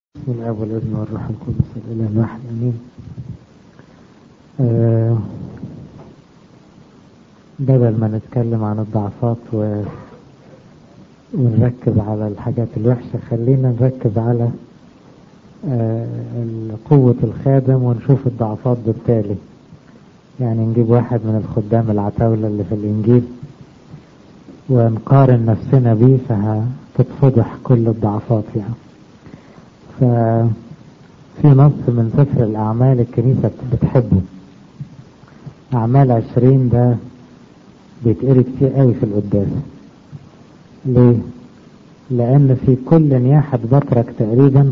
بسم الاب والابن والروح القدس الاله الواحد امين آه بدل ما نتكلم عن الضعفات و... ونركز على الحاجات الوحشة خلينا نركز على آه قوة الخادم ونشوف الضعفات بالتالي يعني نجيب واحد من الخدام العتاولة اللي في الإنجيل ونقارن نفسنا بيه فهتتفضح كل الضعفات يعني ففي نص من سفر الأعمال الكنيسة بتحبه أعمال عشرين ده بيتقري كتير قوي في القداس ليه؟ لأن في كل نياحة بطرك تقريبا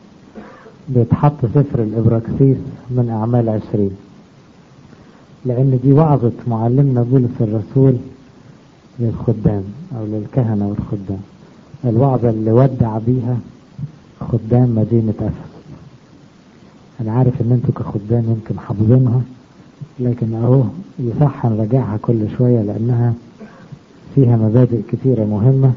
بيتحط سفر الإبراكسيس من أعمال عشرين لأن دي وعظة معلمنا بولس الرسول للخدام أو للكهنة والخدام الوعظة اللي ودع بيها خدام مدينة أفس أنا عارف إن أنتوا كخدام يمكن حافظينها لكن أهو يصح نراجعها كل شوية لأنها فيها مبادئ كثيرة مهمة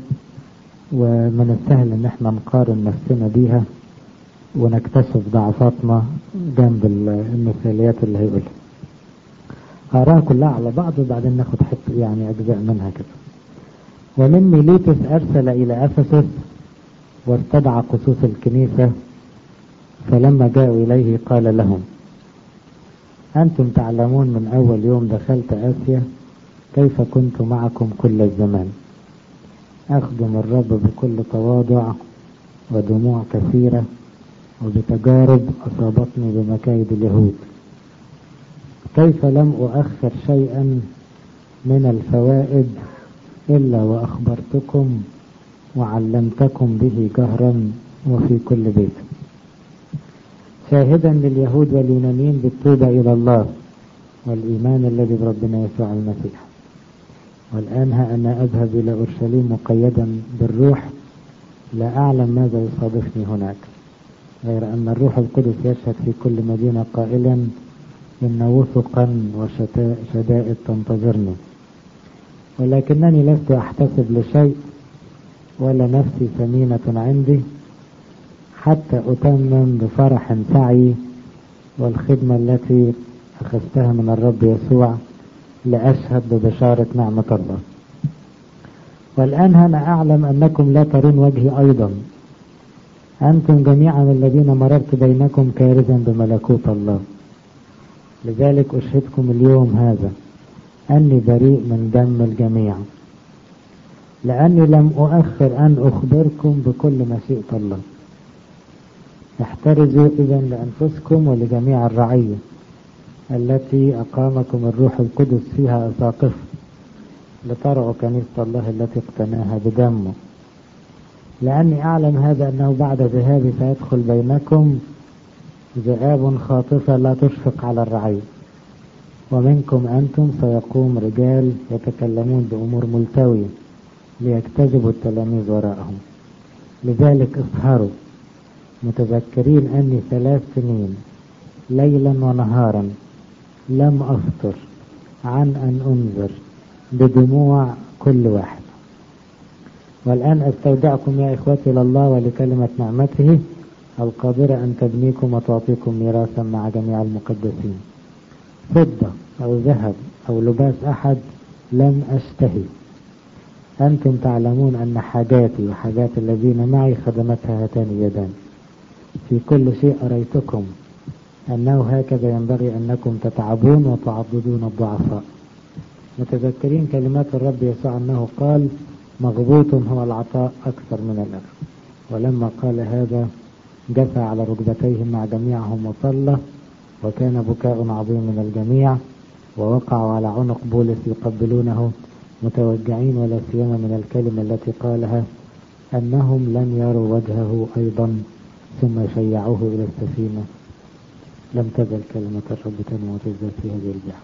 ومن السهل إن احنا نقارن نفسنا بيها ونكتشف ضعفاتنا جنب المثاليات اللي هيقولها هقراها كلها على بعض وبعدين ناخد حتة يعني أجزاء منها كده ومن ميليتوس أرسل إلى أفسس واستدعى قصوص الكنيسة فلما جاءوا إليه قال لهم أنتم تعلمون من أول يوم دخلت آسيا كيف كنت معكم كل الزمان أخدم الرب بكل تواضع ودموع كثيرة وبتجارب أصابتني بمكايد اليهود كيف لم أؤخر شيئا من الفوائد إلا وأخبرتكم وعلمتكم به جهرا وفي كل بيت شاهدا لليهود واليونانيين بالتوبة إلى الله والإيمان الذي بربنا يسوع المسيح والآن ها أنا أذهب إلى أورشليم مقيدا بالروح لا أعلم ماذا يصادفني هناك غير أن الروح القدس يشهد في كل مدينة قائلا إن وثقا وشدائد تنتظرني ولكنني لست أحتسب لشيء ولا نفسي ثمينة عندي حتى أتمم بفرح سعي والخدمة التي أخذتها من الرب يسوع لأشهد ببشارة نعمة الله والآن أنا أعلم أنكم لا ترون وجهي أيضا أنتم جميعا الذين مررت بينكم كارزا بملكوت الله لذلك أشهدكم اليوم هذا أني بريء من دم الجميع لأني لم أؤخر أن أخبركم بكل مشيئة الله احترزوا إذا لأنفسكم ولجميع الرعية التي أقامكم الروح القدس فيها أساقف لترعوا كنيسة الله التي اقتناها بدمه لأني أعلم هذا أنه بعد ذهابي سيدخل بينكم ذئاب خاطفة لا تشفق على الرعية ومنكم أنتم سيقوم رجال يتكلمون بأمور ملتوية ليجتذبوا التلاميذ وراءهم لذلك اسهروا متذكرين أني ثلاث سنين ليلا ونهارا لم أفطر عن أن أنذر بدموع كل واحد والآن أستودعكم يا إخوتي لله ولكلمة نعمته القادرة أن تبنيكم وتعطيكم ميراثا مع جميع المقدسين فضة أو ذهب أو لباس أحد لم أشتهي أنتم تعلمون أن حاجاتي وحاجات الذين معي خدمتها هاتان اليدان في كل شيء أريتكم أنه هكذا ينبغي أنكم تتعبون وتعضدون الضعفاء متذكرين كلمات الرب يسوع أنه قال مغبوط هو العطاء أكثر من الأخذ ولما قال هذا جثى على ركبتيه مع جميعهم وصلى وكان بكاء عظيم من الجميع ووقعوا على عنق بولس يقبلونه متوجعين ولا سيما من الكلمة التي قالها أنهم لم يروا وجهه أيضا ثم شيعوه إلى السفينة لم تزل كلمة الرب تنمو وتزداد في هذه البحر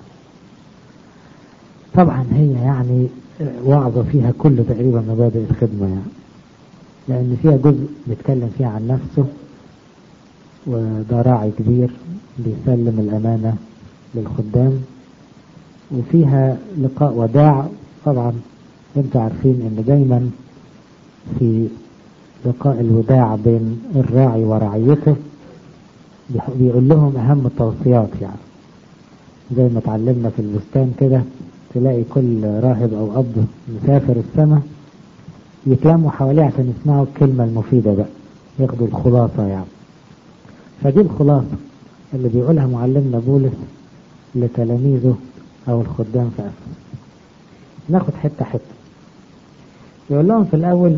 طبعا هي يعني وعظة فيها كل تقريبا مبادئ الخدمة يعني لأن فيها جزء بيتكلم فيها عن نفسه وده راعي كبير بيسلم الأمانة للخدام وفيها لقاء وداع طبعا انتوا عارفين ان دايما في لقاء الوداع بين الراعي ورعيته بيقول لهم أهم التوصيات يعني زي ما اتعلمنا في البستان كده تلاقي كل راهب أو أب مسافر السماء يتلموا حواليه عشان يسمعوا الكلمة المفيدة بقى ياخدوا الخلاصة يعني فدي الخلاصة اللي بيقولها معلمنا بولس لتلاميذه أو الخدام في أفسس ناخد حتة حتة يقول لهم في الأول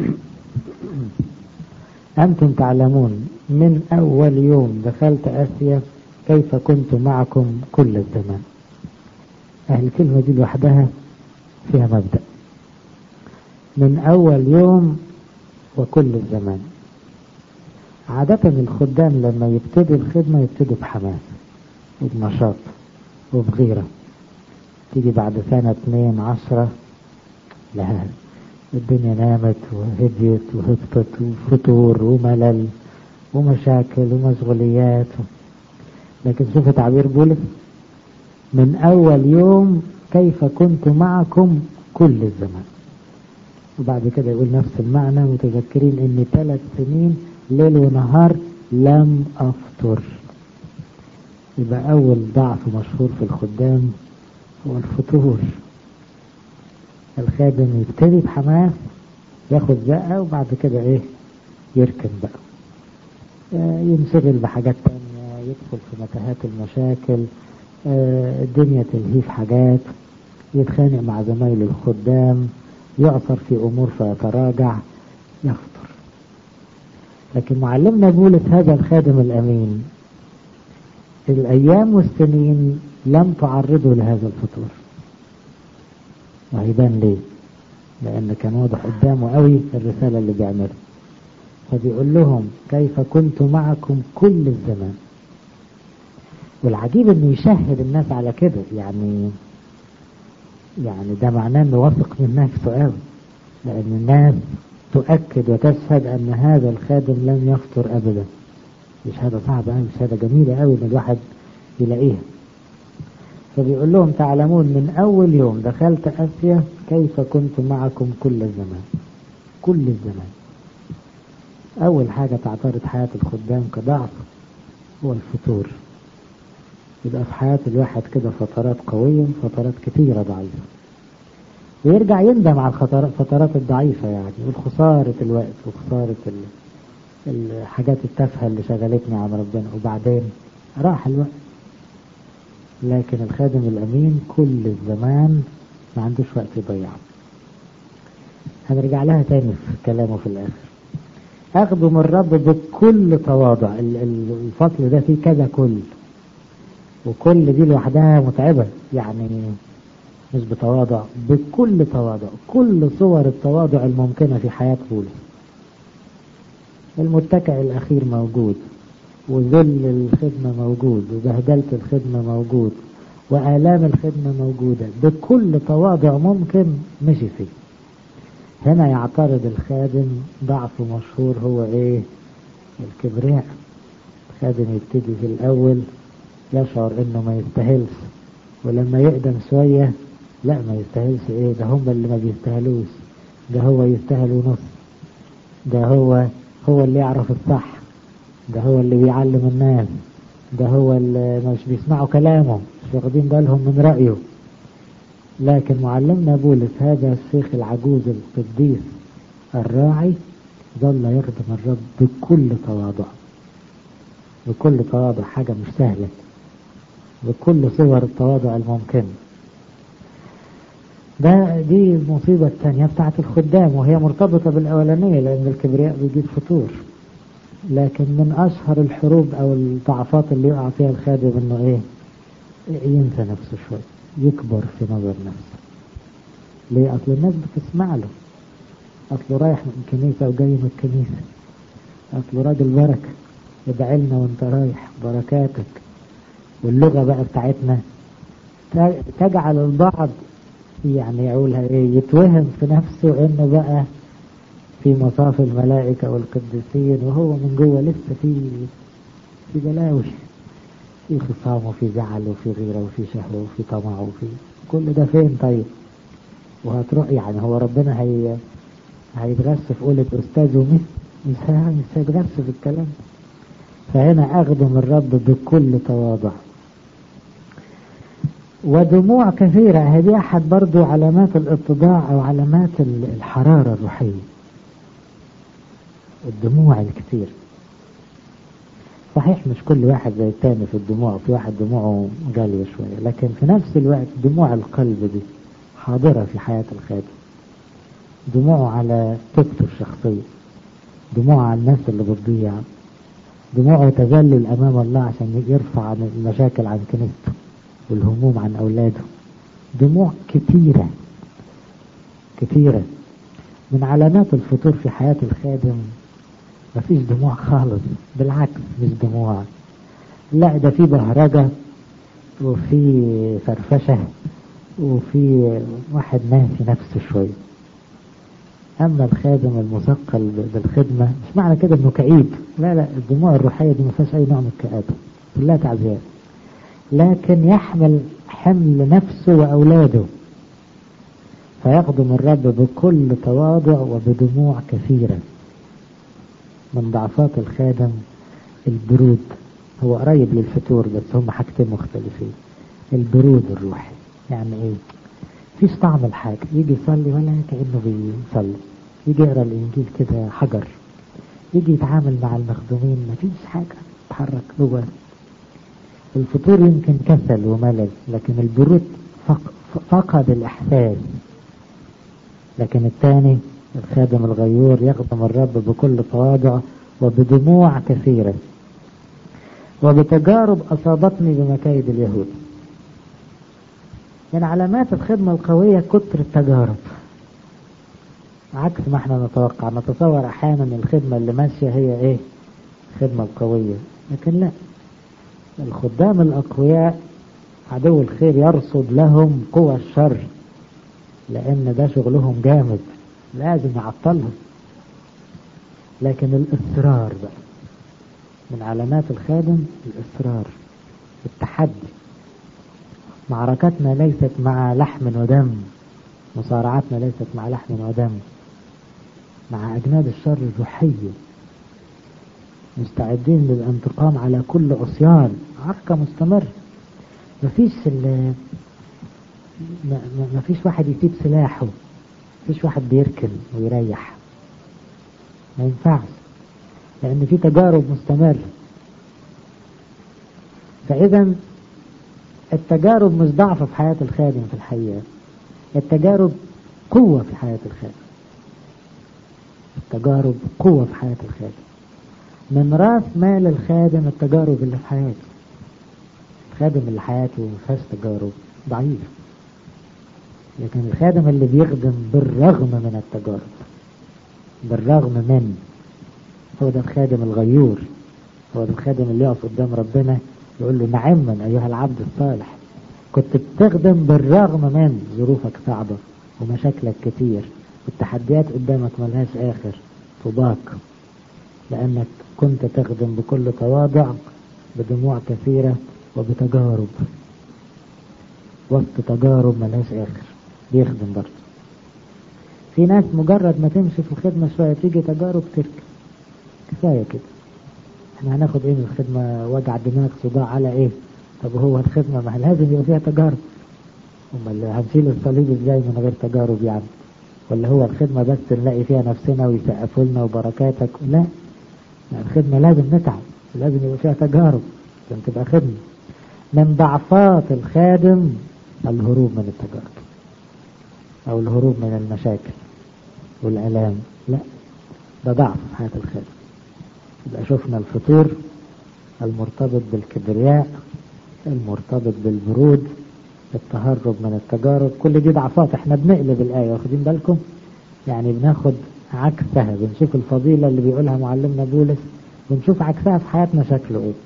أنتم تعلمون من أول يوم دخلت آسيا كيف كنت معكم كل الزمان أهل الكلمة دي لوحدها فيها مبدأ من أول يوم وكل الزمان عادة الخدام لما يبتدوا الخدمة يبتدوا بحماس وبنشاط وبغيرة تيجي بعد سنة اتنين عشرة لا الدنيا نامت وهديت وهبطت وفتور وملل ومشاكل ومشغوليات لكن شوف تعبير بولس من أول يوم كيف كنت معكم كل الزمان وبعد كده يقول نفس المعنى متذكرين اني ثلاث سنين ليل ونهار لم أفطر يبقى أول ضعف مشهور في الخدام هو الفطور الخادم يبتدي بحماس ياخد زقة وبعد كده ايه يركن بقى ينشغل بحاجات تانية يدخل في متاهات المشاكل الدنيا تلهيه في حاجات يتخانق مع زمايله الخدام يعثر في أمور فيتراجع يفطر لكن معلمنا بولس هذا الخادم الأمين الأيام والسنين لم تعرضه لهذا الفطور وهيبان ليه لأن كان واضح قدامه قوي الرسالة اللي بيعملها فبيقول لهم كيف كنت معكم كل الزمان والعجيب انه يشهد الناس على كده يعني يعني ده معناه انه واثق من نفسه قوي لان الناس تؤكد وتشهد ان هذا الخادم لم يفطر ابدا دي شهاده صعبه قوي شهاده جميله قوي ان الواحد يلاقيها فبيقول لهم تعلمون من اول يوم دخلت اسيا كيف كنت معكم كل الزمان كل الزمان اول حاجه تعترض حياه الخدام كضعف هو الفتور يبقى في حياة الواحد كده فترات قوية فترات كتيرة ضعيفة ويرجع يندم على الفترات الضعيفة يعني يقول خسارة الوقت وخسارة الحاجات التافهة اللي شغلتني عن ربنا وبعدين راح الوقت لكن الخادم الأمين كل الزمان ما عندوش وقت يضيعه هنرجع لها تاني في كلامه في الآخر أخذوا من الرب بكل تواضع الفصل ده فيه كذا كل وكل دي لوحدها متعبة يعني مش بتواضع بكل تواضع كل صور التواضع الممكنة في حياة بولس المتكئ الأخير موجود وذل الخدمة موجود وبهدلة الخدمة موجود وآلام الخدمة موجودة بكل تواضع ممكن مشي فيه هنا يعترض الخادم ضعفه مشهور هو ايه الكبرياء الخادم يبتدي في الأول يشعر انه ما يستاهلش ولما يقدم شوية لا ما يستاهلش ايه ده هم اللي ما بيستاهلوش ده هو يستاهل ونص ده هو هو اللي يعرف الصح ده هو اللي بيعلم الناس ده هو اللي مش بيسمعوا كلامه مش واخدين بالهم من رأيه لكن معلمنا بولس هذا الشيخ العجوز القديس الراعي ظل يخدم الرب بكل تواضع بكل تواضع حاجة مش سهلة بكل صور التواضع الممكنة ده دي المصيبة الثانية بتاعت الخدام وهي مرتبطة بالأولانية لأن الكبرياء بيجيب فتور لكن من أشهر الحروب أو الضعفات اللي يقع فيها الخادم إنه إيه ينسى نفسه شوي يكبر في نظر نفسه ليه أصل الناس بتسمع له أصله رايح من الكنيسة وجاي من الكنيسة أصله راجل بركة ادعي لنا وانت رايح بركاتك واللغة بقى بتاعتنا تجعل البعض يعني يقولها ايه يتوهم في نفسه انه بقى في مصاف الملائكة والقديسين وهو من جوه لسه في في بلاوي في خصام وفي زعل وفي غيرة وفي شهوة وفي طمع وفي كل ده فين طيب وهتروح يعني هو ربنا هي هيتغش في قولة أستاذ ومس مش مش هيتغش في الكلام فهنا أخدم الرب بكل تواضع ودموع كثيرة هذه أحد برضو علامات الاتضاع أو علامات الحرارة الروحية الدموع الكثير صحيح مش كل واحد زي التاني في الدموع في واحد دموعه غالية شوية لكن في نفس الوقت دموع القلب دي حاضرة في حياة الخادم دموعه على توبته الشخصية دموعه على الناس اللي بتضيع دموعه تذلل أمام الله عشان يرفع عن المشاكل عن كنيسته والهموم عن أولاده دموع كتيرة كتيرة من علامات الفتور في حياة الخادم مفيش دموع خالص بالعكس مش دموع لا ده في بهرجة وفي فرفشة وفي واحد ناسي نفسه شوية أما الخادم المثقل بالخدمة مش معنى كده إنه كئيب لا لا الدموع الروحية دي ما فيهاش أي نوع من الكآبة كلها تعزيات لكن يحمل حمل نفسه وأولاده فيخدم الرب بكل تواضع وبدموع كثيرة من ضعفات الخادم البرود هو قريب للفتور بس هم حاجتين مختلفين البرود الروحي يعني ايه فيش طعم الحاجة يجي يصلي ولا كأنه بيصلي يجي يقرا الإنجيل كده حجر يجي يتعامل مع المخدومين مفيش حاجة تتحرك جوه الفطور يمكن كسل وملل لكن البرود فقد الإحساس لكن الثاني الخادم الغيور يخدم الرب بكل تواضع وبدموع كثيرة وبتجارب أصابتني بمكايد اليهود من علامات الخدمة القوية كتر التجارب عكس ما احنا نتوقع نتصور احيانا الخدمة اللي ماشية هي ايه الخدمة القوية لكن لا الخدام الاقوياء عدو الخير يرصد لهم قوى الشر لان ده شغلهم جامد لازم يعطلهم لكن الاصرار بقى من علامات الخادم الاصرار التحدي معركتنا ليست مع لحم ودم مصارعتنا ليست مع لحم ودم مع أجناد الشر الروحية مستعدين للانتقام على كل عصيان عركة مستمرة مفيش مفيش واحد يسيب سلاحه مفيش واحد بيركن ويريح ما ينفعش لأن في تجارب مستمرة فإذا التجارب مش ضعف في حياة الخادم في الحقيقة التجارب قوة في حياة الخادم التجارب قوة في حياة الخادم من راس مال الخادم التجارب اللي في حياته الخادم اللي حياته ما فيهاش تجارب ضعيف لكن الخادم اللي بيخدم بالرغم من التجارب بالرغم من هو ده الخادم الغيور هو ده الخادم اللي يقف قدام ربنا يقول له نعما أيها العبد الصالح كنت بتخدم بالرغم من ظروفك صعبة ومشاكلك كتير والتحديات قدامك ملهاش آخر طباك لأنك كنت تخدم بكل تواضع بدموع كثيرة وبتجارب وسط تجارب ملهاش آخر بيخدم برضه في ناس مجرد ما تمشي في الخدمة شوية تيجي تجارب تركب كفاية كده احنا هناخد ايه من الخدمة وجع دماغ صداع على ايه طب هو الخدمة ما لازم يبقى فيها تجارب امال هنشيل الصليب ازاي من غير تجارب يعني ولا هو الخدمة بس نلاقي فيها نفسنا ويسقفوا لنا وبركاتك لا الخدمة لازم نتعب لازم يبقى فيها تجارب عشان تبقى خدمة من ضعفات الخادم الهروب من التجارب او الهروب من المشاكل والالام لا ده ضعف في حياة الخادم يبقى شفنا الفطور المرتبط بالكبرياء المرتبط بالبرود التهرب من التجارب كل دي ضعفات احنا بنقلب الآية واخدين بالكم يعني بناخد عكسها بنشوف الفضيلة اللي بيقولها معلمنا بولس بنشوف عكسها في حياتنا شكله ايه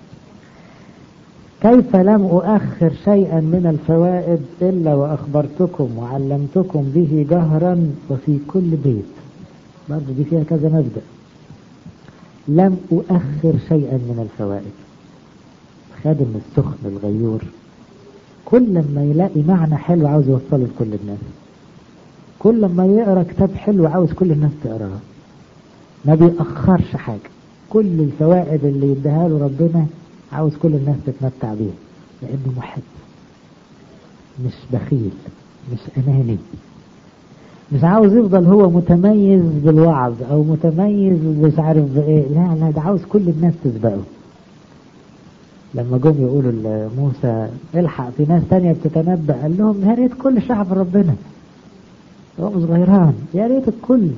كيف لم أؤخر شيئا من الفوائد إلا وأخبرتكم وعلمتكم به جهرا وفي كل بيت برضه دي فيها كذا مبدأ لم أؤخر شيئا من الفوائد خادم السخن الغيور كل ما يلاقي معنى حلو عاوز يوصله لكل الناس كل ما يقرا كتاب حلو عاوز كل الناس تقراه ما بيأخرش حاجة كل الفوائد اللي يديها له ربنا عاوز كل الناس تتمتع بيها لأنه محب مش بخيل مش أناني مش عاوز يفضل هو متميز بالوعظ أو متميز مش عارف بإيه لا لا ده عاوز كل الناس تسبقه لما جم يقولوا لموسى الحق في ناس تانية بتتنبأ قال لهم يا ريت كل شعب ربنا هم صغيران يا ريت الكل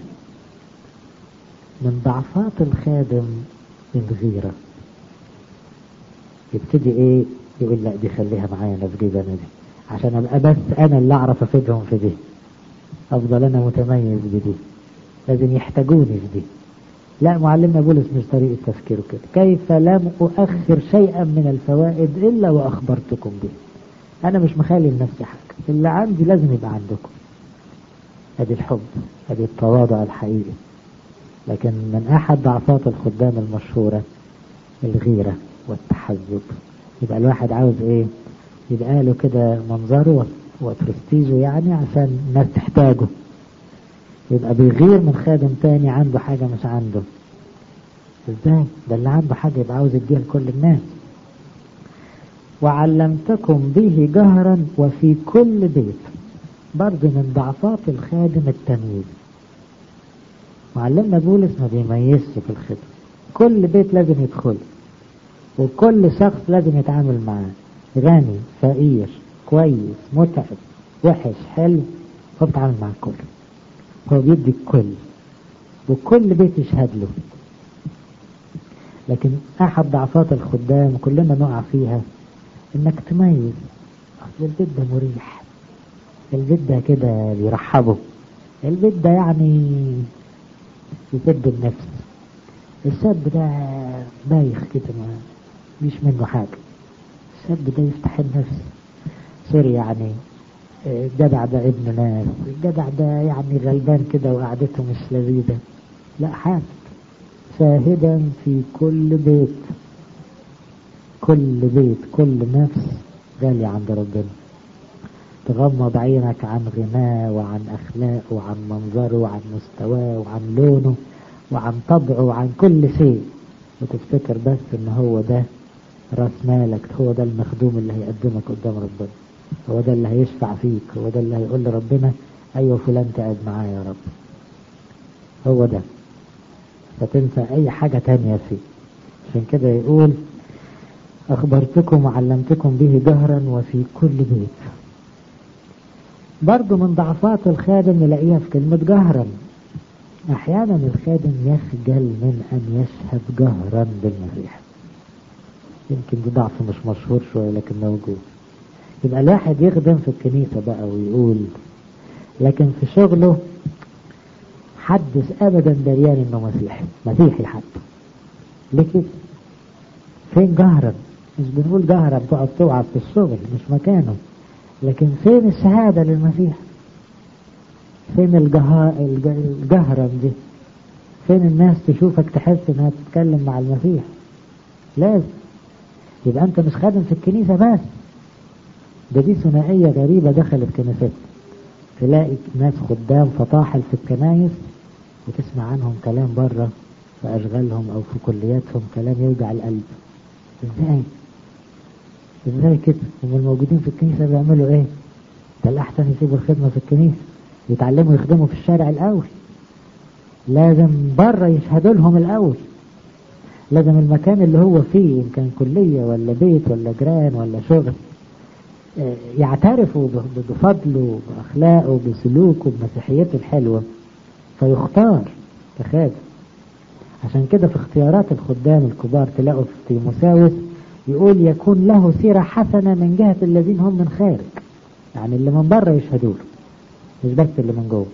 من ضعفات الخادم الغيرة يبتدي ايه يقول لا دي خليها معايا انا في جيب انا دي عشان ابقى بس انا اللي اعرف افيدهم في دي افضل انا متميز بدي لازم يحتاجوني في دي لا معلمنا بولس مش طريقة تفكيره كده كيف لم أؤخر شيئا من الفوائد إلا وأخبرتكم به أنا مش مخالي لنفسي حاجة اللي عندي لازم يبقى عندكم ادي الحب ادي التواضع الحقيقي لكن من احد ضعفات الخدام المشهورة الغيرة والتحزب يبقى الواحد عاوز ايه يبقى له كده منظره وبرستيجه يعني عشان الناس تحتاجه يبقى بيغير من خادم تاني عنده حاجة مش عنده ازاي ده اللي عنده حاجة يبقى عاوز يديها لكل الناس وعلمتكم به جهرا وفي كل بيت برضه من ضعفات الخادم التمييز معلمنا بولس ما بيميزش في الخدمة كل بيت لازم يدخل وكل شخص لازم يتعامل معاه غني فقير كويس متعب وحش حلو هو بيتعامل مع الكل هو بيدي الكل وكل بيت يشهد له لكن احد ضعفات الخدام كلنا نقع فيها انك تميز اصل البيت ده مريح البيت ده كده بيرحبه البيت ده يعني يسد النفس الشاب ده بايخ كده ما مش منه حاجة الشاب ده يفتح النفس سوري يعني الجدع ده ابن ناس الجدع ده يعني غلبان كده وقعدته مش لذيذة لا حاسب شاهدا في كل بيت كل بيت كل نفس غالية عند ربنا تغمض عينك عن غناه وعن أخلاقه وعن منظره وعن مستواه وعن لونه وعن طبعه وعن كل شيء وتفتكر بس ان هو ده راس مالك هو ده المخدوم اللي هيقدمك قدام ربنا هو ده اللي هيشفع فيك هو ده اللي هيقول لربنا ايوه فلان تقعد معايا يا رب هو ده فتنسى اي حاجة تانية فيه عشان كده يقول اخبرتكم وعلمتكم به جهرا وفي كل بيت برضو من ضعفات الخادم نلاقيها في كلمة جهرا احيانا الخادم يخجل من ان يشهد جهرا بالمسيح يمكن ده ضعف مش مشهور شوية لكن موجود يبقى الواحد يخدم في الكنيسة بقى ويقول لكن في شغله حدث ابدا دريان انه مسيحي مسيحي حتى ليه كده فين جهرا مش بنقول جهرا تقعد توعظ في الشغل مش مكانه لكن فين الشهادة للمسيح فين الجها... الجهرا دي فين الناس تشوفك تحس انها تتكلم مع المسيح لازم يبقى انت مش خادم في الكنيسة بس ده دي ثنائية غريبة دخلت كنيستنا تلاقي ناس خدام فطاحل في الكنايس وتسمع عنهم كلام بره في أشغالهم أو في كلياتهم كلام يوجع القلب ازاي ازاي كده هم الموجودين في الكنيسة بيعملوا ايه ده الأحسن يسيبوا الخدمة في الكنيسة يتعلموا يخدموا في الشارع الأول لازم بره يشهدوا لهم الأول لازم المكان اللي هو فيه إن كان كلية ولا بيت ولا جيران ولا شغل يعترفوا بفضله بأخلاقه بسلوكه بمسيحيته الحلوة فيختار كخادم عشان كده في اختيارات الخدام الكبار تلاقوا في تيموساوس يقول يكون له سيرة حسنة من جهة الذين هم من خارج يعني اللي من بره يشهدوا له مش بس اللي من جوه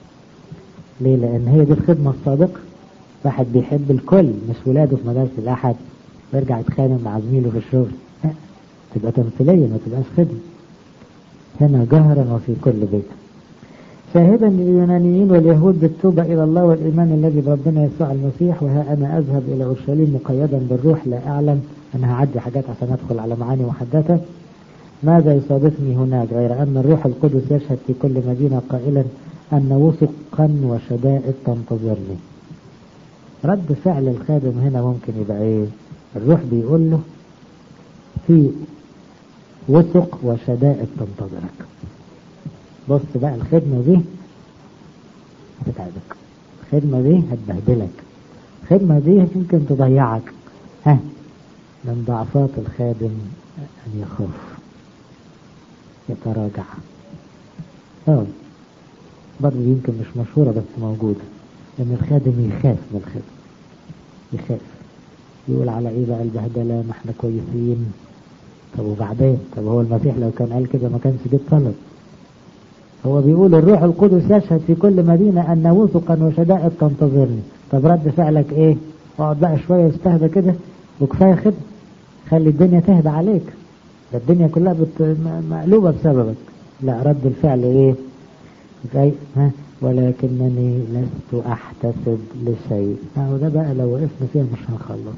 ليه لان هي دي الخدمة الصادقة واحد بيحب الكل مش ولاده في مدارس الاحد ويرجع يتخانق مع زميله في الشغل لا تبقى تمثيلية ما تبقاش خدمة هنا جهرا وفي كل بيت شاهدا لليونانيين واليهود بالتوبة إلى الله والإيمان الذي بربنا يسوع المسيح وها أنا أذهب إلى أورشليم مقيدا بالروح لا أعلم أنا هعدي حاجات عشان أدخل على معاني محدثة ماذا يصادفني هناك غير أن الروح القدس يشهد في كل مدينة قائلا أن وثقا وشدائد تنتظرني رد فعل الخادم هنا ممكن يبقى ايه الروح بيقول له في وثق وشدائد تنتظرك بص بقى الخدمة دي هتتعبك الخدمة دي هتبهدلك الخدمة دي يمكن تضيعك ها من ضعفات الخادم أن يخاف يتراجع اه برضه يمكن مش مشهورة بس موجودة ان الخادم يخاف من الخدمة يخاف يقول على ايه بقى البهدلة ما احنا كويسين طب وبعدين طب هو المسيح لو كان قال كده ما كانش جه طلب هو بيقول الروح القدس يشهد في كل مدينة أن وثقا وشدائد تنتظرني طب رد فعلك ايه اقعد بقى شوية استهدى كده وكفاية خدمة خلي الدنيا تهدى عليك ده الدنيا كلها بت... مقلوبة بسببك لا رد الفعل ايه جاي ها ولكنني لست احتسب لشيء هو ده بقى لو وقفنا فيها مش هنخلص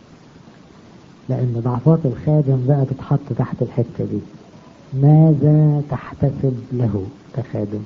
لان ضعفات الخادم بقى تتحط تحت الحتة دي ماذا تحتسب له كخادم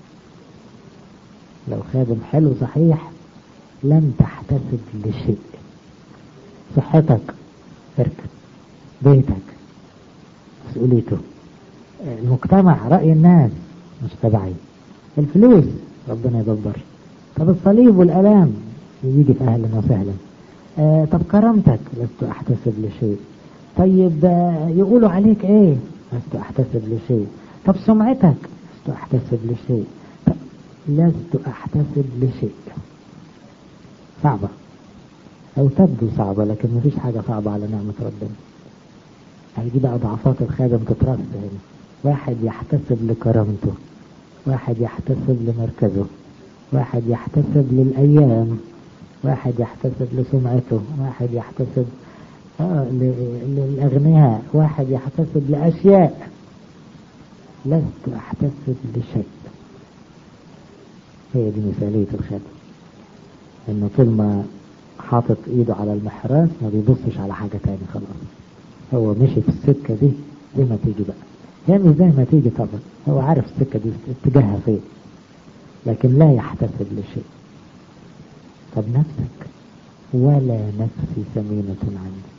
لو خادم حلو صحيح لم تحتسب لشيء صحتك اركب بيتك مسؤوليته المجتمع رأي الناس مش تبعي الفلوس ربنا يدبر طب الصليب والألام يجي في أهلا وسهلا آه طب كرامتك لست أحتسب لشيء طيب آه يقولوا عليك ايه لست أحتسب لشيء طب سمعتك لست أحتسب لشيء طب لست أحتسب لشيء صعبة أو تبدو صعبة لكن مفيش حاجة صعبة على نعمة ربنا هيجي بقى ضعفات الخادم تترص هنا واحد يحتسب لكرامته واحد يحتسب لمركزه واحد يحتسب للأيام واحد يحتسب لسمعته واحد يحتسب آه للأغنياء واحد يحتسب لأشياء لست أحتسب لشيء هي دي مثالية الخادم إنه طول ما حاطط إيده على المحراث ما بيبصش على حاجة تاني خلاص هو مشي في السكة دي زي ما تيجي بقى هي مش زي ما تيجي طبعا هو عارف السكة دي اتجاهها فين لكن لا يحتسب لشيء طب نفسك ولا نفسي ثمينة عندي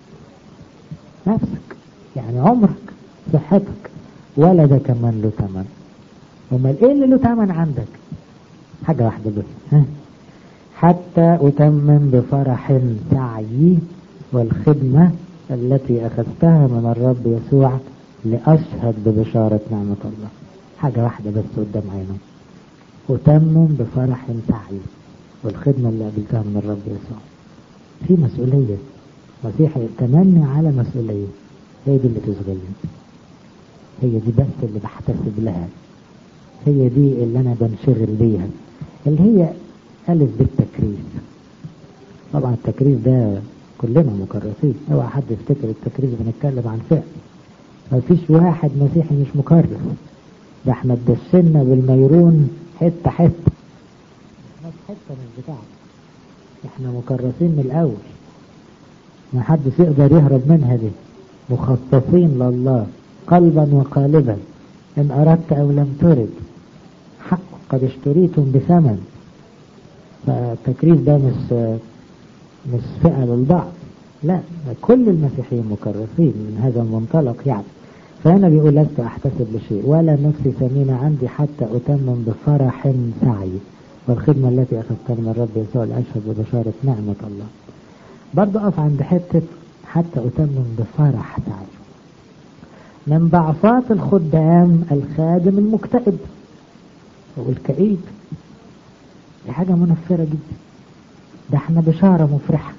نفسك يعني عمرك صحتك ولا ده كمان له ثمن امال ايه اللي له ثمن عندك حاجة واحدة بس ها حتى أتمم بفرح سعيي والخدمة التي أخذتها من الرب يسوع لأشهد ببشارة نعمة الله حاجة واحدة بس قدام عينه أتمم بفرح سعي والخدمة اللي قابلتها من الرب يسوع في مسؤولية مسيح تمني على مسؤولية هي دي اللي تشغلني هي دي بس اللي بحتسب لها هي دي اللي أنا بنشغل بيها اللي هي ألف بالتكريس طبعا التكريس ده كلنا مكرسين اوعى حد يفتكر التكريس بنتكلم عن فعل ما فيش واحد مسيحي مش مكرس ده احنا اتدشنا بالميرون حتة حتة ناس حتة مش بتاعنا احنا مكرسين من الاول ما حدش يقدر يهرب منها دي مخصصين لله قلبا وقالبا ان اردت او لم ترد حق قد اشتريتم بثمن فالتكريس ده مش مش فئة للبعض لا كل المسيحيين مكرسين من هذا المنطلق يعني فأنا بيقول لست أحتسب لشيء ولا نفسي ثمينة عندي حتى أتمم بفرح سعي والخدمة التي أخذتها من الرب يسوع لأشهد ببشارة نعمة الله برضو أقف عند حتة حتى أتمم بفرح سعي من ضعفات الخدام الخادم المكتئب والكئيب دي حاجة منفرة جدا ده احنا بشارة مفرحة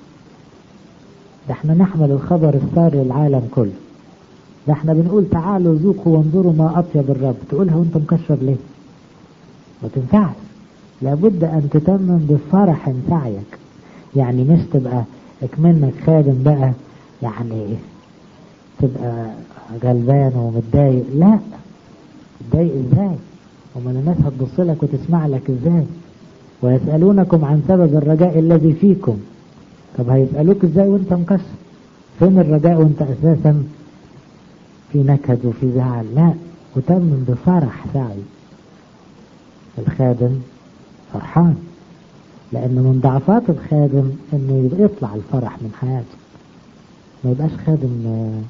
ده احنا نحمل الخبر السار للعالم كله ده احنا بنقول تعالوا ذوقوا وانظروا ما أطيب الرب تقولها وانت مكشر ليه ما تنفعش لابد أن تتمم بفرح سعيك يعني مش تبقى اكمنك خادم بقى يعني تبقى غلبان ومتضايق لا تتضايق ازاي امال الناس هتبص لك وتسمع لك ازاي ويسألونكم عن سبب الرجاء الذي فيكم طب هيسألوك ازاي وانت مكسر فين الرجاء وانت اساسا في نكد وفي زعل لا وتمم بفرح سعي الخادم فرحان لأن من ضعفات الخادم إنه يطلع الفرح من حياته ما يبقاش خادم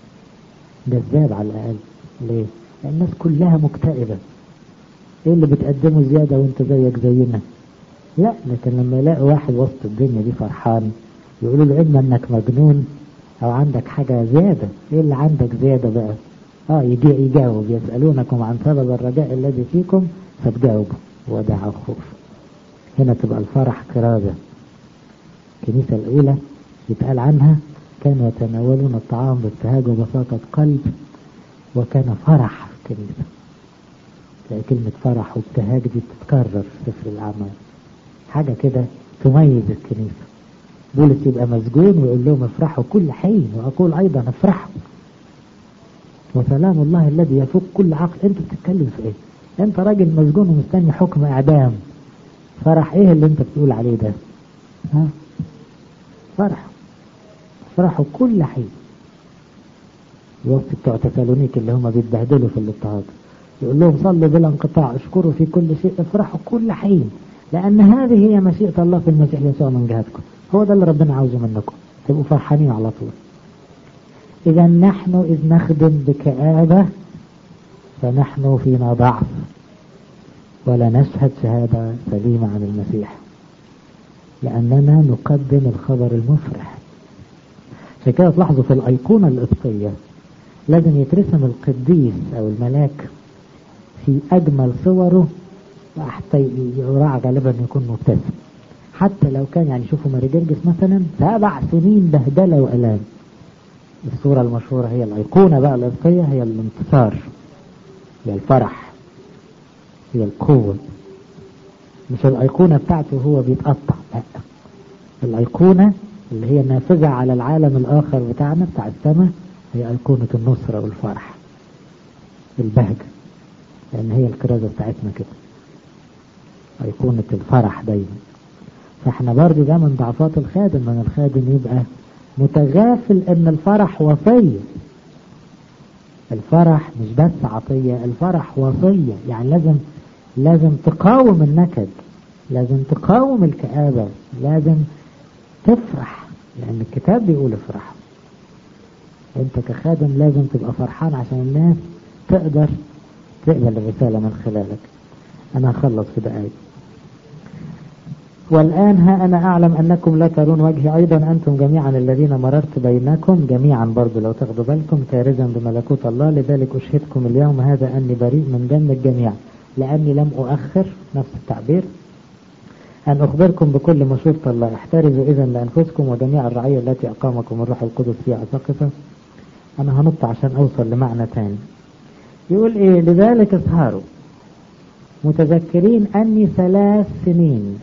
جذاب على الأقل ليه؟ لأن الناس كلها مكتئبة إيه اللي بتقدمه زيادة وأنت زيك زينا؟ لا لكن لما يلاقي واحد وسط الدنيا دي فرحان يقولوا له إما إنك مجنون أو عندك حاجة زيادة إيه اللي عندك زيادة بقى؟ آه يجي يجاوب يسألونكم عن سبب الرجاء الذي فيكم فتجاوبوا ودع الخوف هنا تبقى الفرح كرازة الكنيسة الأولى يتقال عنها كانوا يتناولون الطعام بابتهاج وبساطة قلب وكان فرح في الكنيسة تلاقي كلمة فرح وابتهاج دي بتتكرر في سفر الأعمال حاجة كده تميز الكنيسة بولس يبقى مسجون ويقول لهم افرحوا كل حين وأقول أيضا افرحوا وسلام الله الذي يفوق كل عقل انت بتتكلم في ايه انت راجل مسجون ومستني حكم اعدام فرح ايه اللي انت بتقول عليه ده ها فرح فرحوا كل حين الوقت بتوع تسالونيك اللي هم بيتبهدلوا في الاضطهاد يقول لهم صلوا بلا انقطاع اشكروا في كل شيء افرحوا كل حين لان هذه هي مشيئة الله في المسيح يسوع من جهتكم هو ده اللي ربنا عاوزه منكم تبقوا فرحانين على طول إذا نحن إذ نخدم بكآبة فنحن فينا ضعف ولا نشهد شهادة سليمة عن المسيح لأننا نقدم الخبر المفرح عشان كده تلاحظوا في الأيقونة القبطية لازم يترسم القديس أو الملاك في أجمل صوره وحتى يراعى غالبا يكون مبتسم حتى لو كان يعني شوفوا ماري جرجس مثلا سبع سنين بهدلة وألام الصورة المشهورة هي الأيقونة بقى القبطية هي الانتصار هي الفرح هي القوة مش الأيقونة بتاعته هو بيتقطع لا الأيقونة اللي هي نافذة على العالم الآخر بتاعنا بتاع السماء هي أيقونة النصرة والفرح البهجة لأن هي الكرازة بتاعتنا كده أيقونة الفرح دايما فاحنا برضه ده من ضعفات الخادم من الخادم يبقى متغافل ان الفرح وصية الفرح مش بس عطية الفرح وصية يعني لازم لازم تقاوم النكد لازم تقاوم الكآبة لازم تفرح لأن الكتاب بيقول افرح انت كخادم لازم تبقى فرحان عشان الناس تقدر تقبل الرسالة من خلالك أنا هخلص في دقايق والآن ها أنا أعلم أنكم لا ترون وجهي أيضا أنتم جميعا الذين مررت بينكم جميعا برضو لو تاخدوا بالكم كارزا بملكوت الله لذلك أشهدكم اليوم هذا أني بريء من دم الجميع لأني لم أؤخر نفس التعبير أن أخبركم بكل مشورة الله احترزوا إذا لأنفسكم وجميع الرعية التي أقامكم الروح القدس فيها أساقفة أنا هنط عشان أوصل لمعنى تاني يقول إيه لذلك اسهروا متذكرين أني ثلاث سنين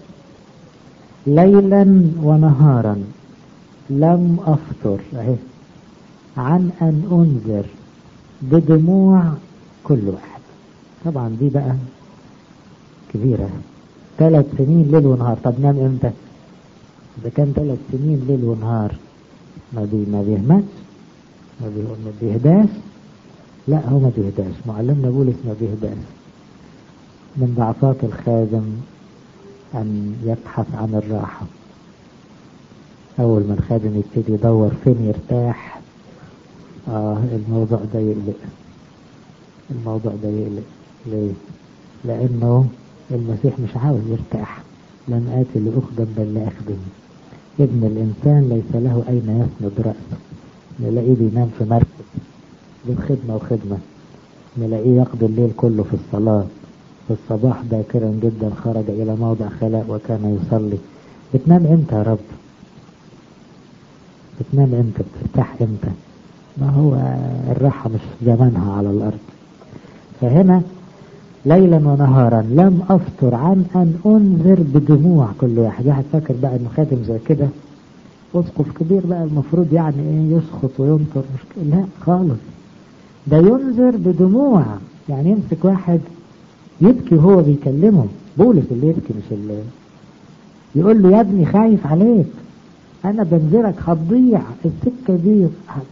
ليلا ونهارا لم أفطر أهي عن أن أنذر بدموع كل واحد طبعا دي بقى كبيرة ثلاث سنين ليل ونهار طب نام امتى إذا كان ثلاث سنين ليل ونهار ما بي ما بيهمتش ما, بي ما بيهداش لا هو ما بيهداش معلمنا بولس ما بيهداش من ضعفات الخادم أن يبحث عن الراحة أول ما الخادم يبتدي يدور فين يرتاح آه الموضوع ده يقلق الموضوع ده يقلق ليه؟ لأنه المسيح مش عاوز يرتاح لم آتي لأخدم بل لأخدم ابن الإنسان ليس له أين يسند رأسه نلاقيه بينام في مركز بين خدمة وخدمة نلاقيه يقضي الليل كله في الصلاة في الصباح باكرا جدا خرج إلى موضع خلاء وكان يصلي بتنام امتى يا رب بتنام امتى بترتاح امتى ما هو الراحة مش زمانها على الأرض فهنا ليلا ونهارا لم أفطر عن أن أنذر بدموع كل واحد واحد فاكر بقى إنه خاتم زي كده أسقف كبير بقى المفروض يعني إيه يسخط وينطر مش لا خالص ده ينذر بدموع يعني يمسك واحد يبكي وهو بيكلمه بولس اللي يبكي مش اللي يقول له يا ابني خايف عليك انا بنذرك هتضيع السكة دي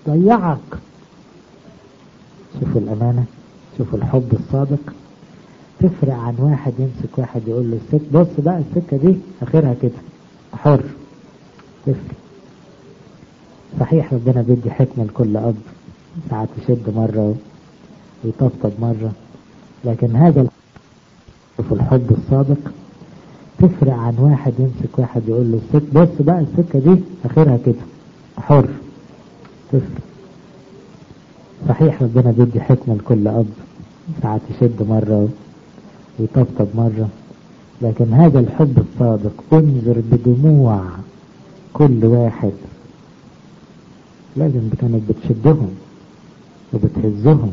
هتضيعك شوفوا الامانة شوفوا الحب الصادق تفرق عن واحد يمسك واحد يقول له السك بص بقى السكة دي اخرها كده حر تفرق صحيح ربنا بيدي حكمة لكل اب ساعات يشد مرة ويطبطب مرة لكن هذا في الحب الصادق تفرق عن واحد يمسك واحد يقول له السك بص بقى السكة دي اخرها كده حر تفرق صحيح ربنا بيدي حكمة لكل اب ساعات يشد مرة ويطبطب مرة لكن هذا الحب الصادق انظر بدموع كل واحد لازم كانت بتشدهم وبتهزهم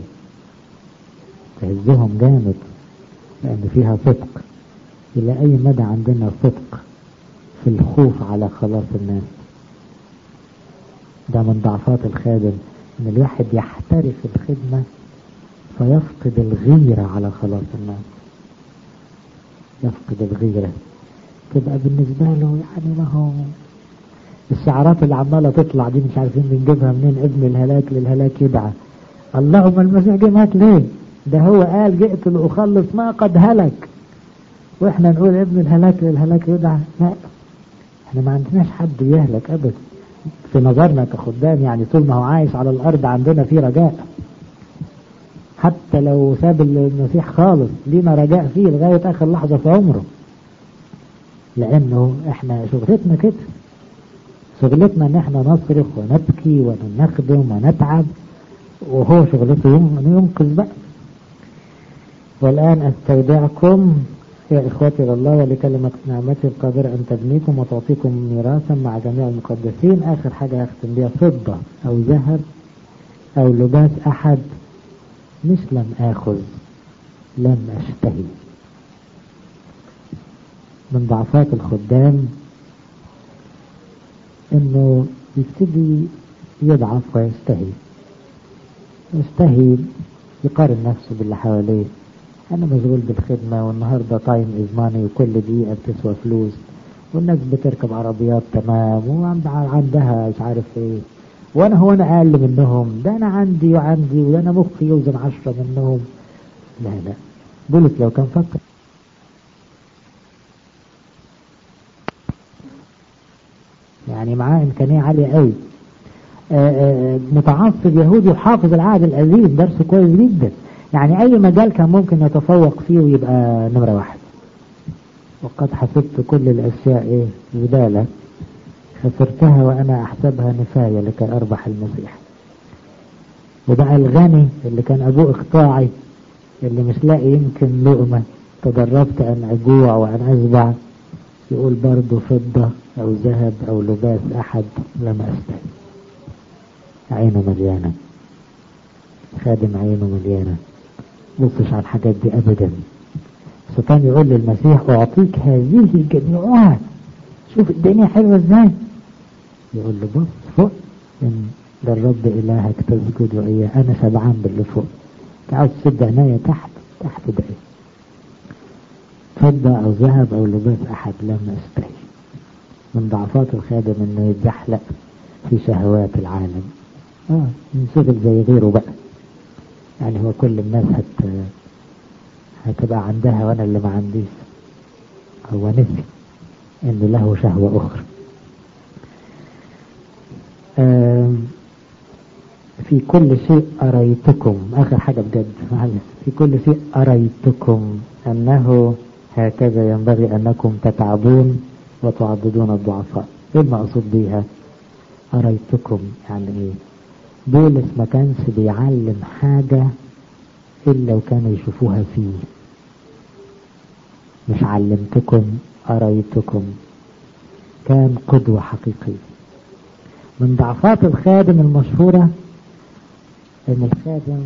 تهزهم جامد لأن فيها صدق إلى أي مدى عندنا صدق في الخوف على خلاص الناس ده من ضعفات الخادم إن الواحد يحترف الخدمة فيفقد الغيرة على خلاص الناس يفقد الغيرة تبقى بالنسبة له يعني ما هو الشعارات اللي عمالة تطلع دي مش عارفين بنجيبها منين ابن الهلاك للهلاك يدعى اللهم المسيح جه مات ليه ده هو قال جئت لأخلص ما قد هلك واحنا نقول ابن الهلاك للهلاك يدعى لا احنا ما عندناش حد يهلك ابدا في نظرنا كخدام يعني طول ما هو عايش على الارض عندنا في رجاء حتى لو ساب المسيح خالص لينا رجاء فيه لغاية اخر لحظة في عمره لانه احنا شغلتنا كده شغلتنا ان احنا نصرخ ونبكي ونخدم ونتعب وهو شغلته ينقذ بقى والآن أستودعكم يا إخوتي لله ولكلمة نعمته القادرة أن تبنيكم وتعطيكم ميراثا مع جميع المقدسين آخر حاجة أختم بها فضة أو ذهب أو لباس أحد مش لم آخذ لم أشتهي من ضعفات الخدام انه يبتدي يضعف ويستهي يستهي يقارن نفسه باللي حواليه انا مشغول بالخدمة والنهاردة تايم از ماني وكل دقيقة بتسوى فلوس والناس بتركب عربيات تمام وعندها مش عارف ايه وانا هو انا اقل منهم ده انا عندي وعندي وانا مخي يوزن عشرة منهم لا لا بولس لو كان فكر يعني معاه امكانيه عاليه قوي متعصب يهودي وحافظ العهد القديم درسه كويس جدا يعني اي مجال كان ممكن يتفوق فيه ويبقى نمره واحد وقد حسبت كل الاشياء ايه زباله خسرتها وانا احسبها نفايه لكي اربح المسيح وبقى الغني اللي كان ابوه اقطاعي اللي مش لاقي يمكن لقمه تدربت ان اجوع وان اشبع يقول برضه فضة أو ذهب أو لباس أحد لم أستهي عينه مليانة خادم عينه مليانة بصش على الحاجات دي أبدا الشيطان يقول للمسيح أعطيك هذه جميعها شوف الدنيا حلوة ازاي يقول له بص فوق إن للرب إلهك تسجد وإياه أنا شبعان باللي فوق تعال تسد عناية تحت تحت ده فضة أو ذهب أو لباس أحد لم أستهي من ضعفات الخادم إنه يتزحلق في شهوات العالم آه ينشغل زي غيره بقى يعني هو كل الناس هت هتبقى عندها وأنا اللي ما عنديش هو نسي إن له شهوة أخرى آه في كل شيء أريتكم آخر حاجة بجد معلش في كل شيء أريتكم أنه هكذا ينبغي أنكم تتعبون وتعضدون الضعفاء إيه المقصود بيها أريتكم يعني إيه بولس ما كانش بيعلم حاجة إلا وكانوا يشوفوها فيه مش علمتكم أريتكم كان قدوة حقيقية من ضعفات الخادم المشهورة ان الخادم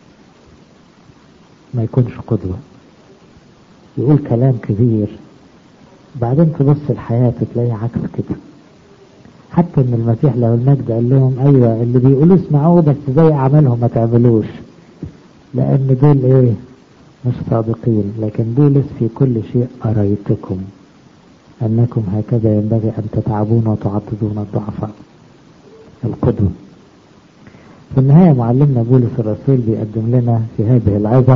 ما يكونش قدوة يقول كلام كبير بعدين تبص الحياة تلاقي عكس كده حتى ان المسيح لو المجد قال لهم ايوه اللي بيقولوا اسمعوه بس زي اعمالهم ما تعملوش لان دول ايه مش صادقين لكن بولس في كل شيء اريتكم انكم هكذا ينبغي ان تتعبون وتعضدون الضعفاء القدوة في النهاية معلمنا بولس الرسول بيقدم لنا في هذه العظة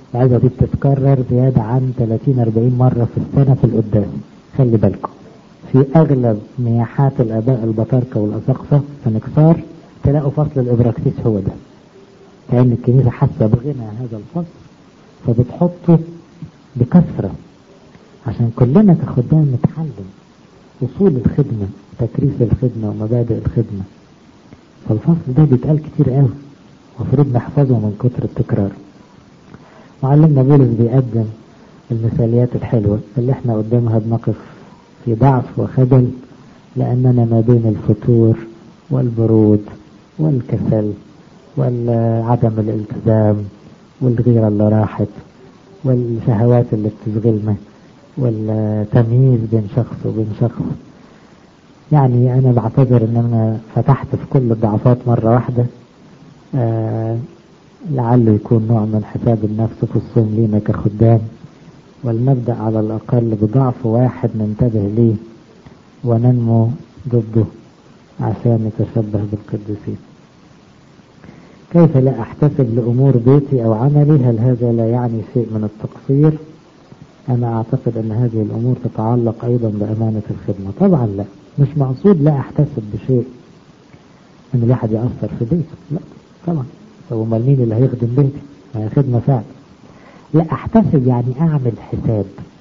العظة دي بتتكرر زيادة عن 30-40 مرة في السنة في القداس خلي بالكم في أغلب نياحات الآباء البطاركة والأساقفة في نكسار تلاقوا فصل الإبراكسيس هو ده كأن الكنيسة حاسة بغنى هذا الفصل فبتحطه بكثرة عشان كلنا كخدام نتعلم أصول الخدمة تكريس الخدمة ومبادئ الخدمة فالفصل ده بيتقال كتير قوي المفروض نحفظه من كتر التكرار معلمنا بولس بيقدم المثاليات الحلوة اللي احنا قدامها بنقف في ضعف وخجل لأننا ما بين الفتور والبرود والكسل وعدم الالتزام والغيرة اللي راحت والشهوات اللي بتشغلنا والتمييز بين شخص وبين شخص يعني أنا بعتذر إن أنا فتحت في كل الضعفات مرة واحدة آه لعله يكون نوع من حساب النفس في الصوم لينا كخدام ولنبدأ على الأقل بضعف واحد ننتبه ليه وننمو ضده عشان نتشبه بالقديسين كيف لا أحتسب لأمور بيتي أو عملي هل هذا لا يعني شيء من التقصير أنا أعتقد أن هذه الأمور تتعلق أيضا بأمانة الخدمة طبعا لا مش مقصود لا أحتسب بشيء أن الواحد يأثر في بيته لا طبعا طب امال مين اللي هيخدم بيتي ما خدمة فعل لا احتسب يعني اعمل حساب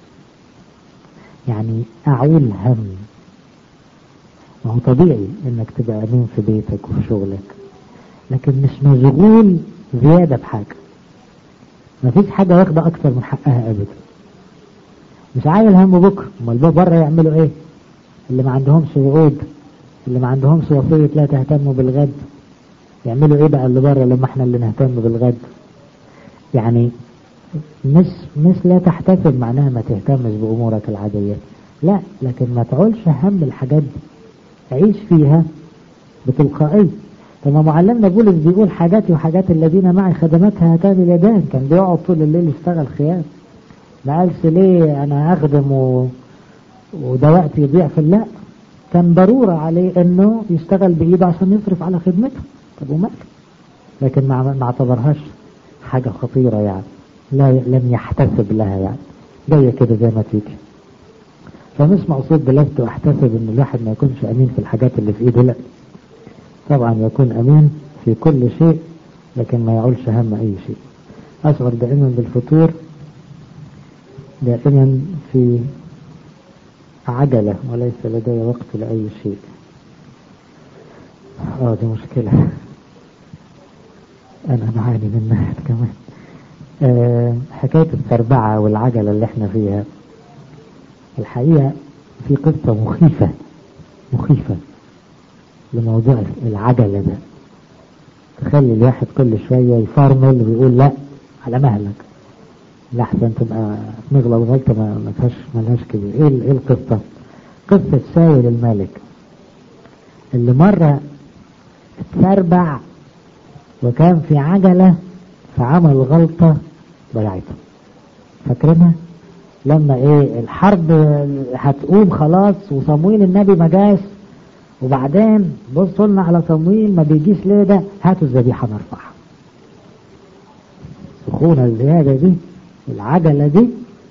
يعني اعول هم ما هو طبيعي انك تبقى امين في بيتك وفي شغلك لكن مش مشغول زيادة بحاجة ما فيش حاجة واخدة اكتر من حقها ابدا مش عايل هم بكرة امال بره يعملوا ايه اللي ما عندهمش وعود اللي ما عندهمش وصية لا تهتموا بالغد يعملوا ايه بقى اللي بره لما احنا اللي نهتم بالغد يعني مش مش لا تحتسب معناها ما تهتمش بامورك العاديه لا لكن ما تعولش هم الحاجات دي عيش فيها بتلقائيه طب ما معلمنا بولس بيقول حاجاتي وحاجات الذين معي خدمتها هاتان اليدان كان بيقعد طول الليل يشتغل خيام ما قالش ليه انا اخدم و... وده وقت يضيع في لا كان ضرورة عليه انه يشتغل بايده عشان يصرف على خدمته طب ومال لكن ما ما اعتبرهاش حاجة خطيرة يعني لا لم يحتسب لها يعني جاية كده زي ما تيجي فمش مقصود بلست احتسب ان الواحد ما يكونش امين في الحاجات اللي في ايده لا طبعا يكون امين في كل شيء لكن ما يعولش هم اي شيء اشعر دائما بالفتور دائما في عجلة وليس لدي وقت لأي شيء اه دي مشكلة انا بعاني منها كمان أه حكاية السربعة والعجلة اللي احنا فيها الحقيقة في قصة مخيفة مخيفة لموضوع العجلة ده تخلي الواحد كل شوية يفرمل ويقول لا على مهلك لحسن تبقى نغلط غلطة ما فيهاش ملهاش كبير ايه ايه القصة قصة سايل الملك اللي مرة اتسربع وكان في عجلة فعمل غلطة ضيعته فاكرينها لما ايه الحرب هتقوم خلاص وصمويل النبي ما جاش وبعدين بصوا لنا على صمويل ما بيجيش ليه ده هاتوا الذبيحة نرفعها السخونة الزيادة دي العجلة دي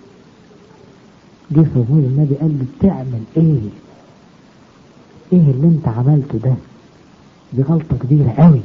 جه صمويل النبي قال له بتعمل ايه ايه اللي انت عملته ده دي غلطة كبيرة قوي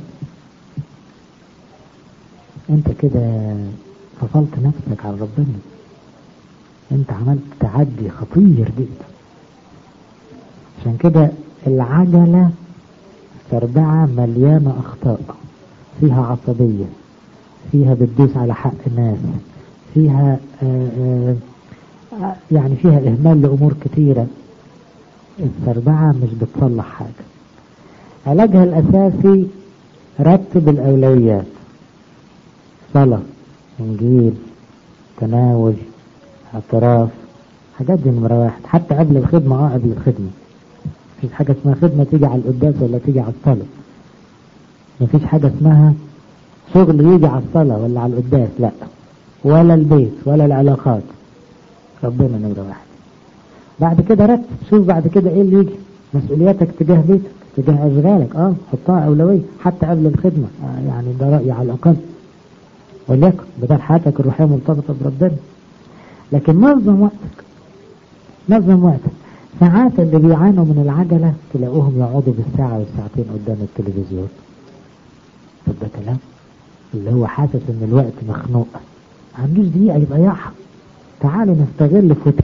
انت كده فصلت نفسك عن ربنا انت عملت تعدي خطير جدا عشان كده العجلة سربعة مليانة اخطاء فيها عصبية فيها بتدوس على حق الناس فيها آآ آآ يعني فيها اهمال لامور كتيرة السربعة مش بتصلح حاجة علاجها الاساسي رتب الاولويات صلاة انجيل تناول اعتراف حاجات دي نمرة واحد حتى قبل الخدمة اه قبل الخدمة مفيش حاجة اسمها خدمة تيجي على القداس ولا تيجي على الصلاة مفيش حاجة اسمها شغل يجي على الصلاة ولا على القداس لا ولا البيت ولا العلاقات ربنا نمرة واحد بعد كده رتب شوف بعد كده ايه اللي يجي مسؤولياتك تجاه بيتك تجاه اشغالك اه حطها اولوية حتى قبل الخدمة آه يعني ده رأيي على الاقل وليكن بدل حياتك الروحية مرتبطة بربنا لكن نظم وقتك نظم وقتك ساعات اللي بيعانوا من العجلة تلاقوهم يقعدوا بالساعة والساعتين قدام التلفزيون طب ده كلام اللي هو حاسس ان الوقت مخنوق ما عندوش دقيقة يضيعها تعالوا نستغل فتات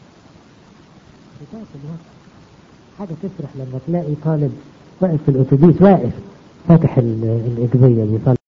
فتات الوقت حاجة تفرح لما تلاقي طالب واقف في الأتوبيس واقف فاتح الإجبية بيصلي